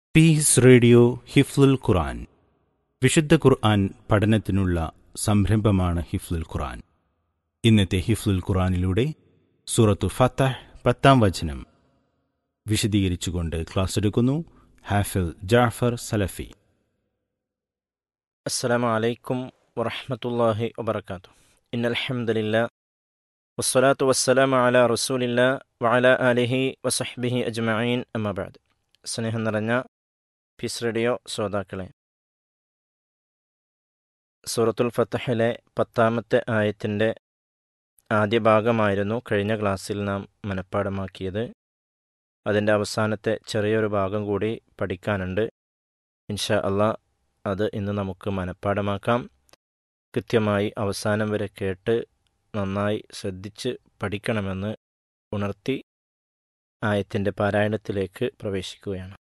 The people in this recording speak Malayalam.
പീസ് റേഡിയോ ഹിഫ്ലുൽ ഖുർആൻ വിശുദ്ധ ഖുർആൻ പഠനത്തിനുള്ള സംരംഭമാണ് ഹിഫ്ലുൽ ഖുർആൻ ഇന്നത്തെ ഹിഫ്ലുൽ ഖുർആനിലൂടെ സൂറത്തു ഫത്തഹ് പത്താം വചനം വിശദീകരിച്ചുകൊണ്ട് ക്ലാസ് എടുക്കുന്നു ഹാഫിൽ ജാഫർ സലഫി السلام عليكم ورحمة الله وبركاته إن الحمد لله والصلاة والسلام على رسول الله وعلى آله وصحبه أجمعين أما بعد സ്നേഹം നിറഞ്ഞ പീസ് റേഡിയോ ശ്രോതാക്കളെ സൂറത്തുൽ ഫത്തഹിലെ പത്താമത്തെ ആയത്തിൻ്റെ ആദ്യ ഭാഗമായിരുന്നു കഴിഞ്ഞ ക്ലാസ്സിൽ നാം മനഃപ്പാടമാക്കിയത് അതിൻ്റെ അവസാനത്തെ ചെറിയൊരു ഭാഗം കൂടി പഠിക്കാനുണ്ട് ഇൻഷാ അള്ളാ അത് ഇന്ന് നമുക്ക് മനഃപ്പാടമാക്കാം കൃത്യമായി അവസാനം വരെ കേട്ട് നന്നായി ശ്രദ്ധിച്ച് പഠിക്കണമെന്ന് ഉണർത്തി ആയത്തിൻ്റെ പാരായണത്തിലേക്ക് പ്രവേശിക്കുകയാണ്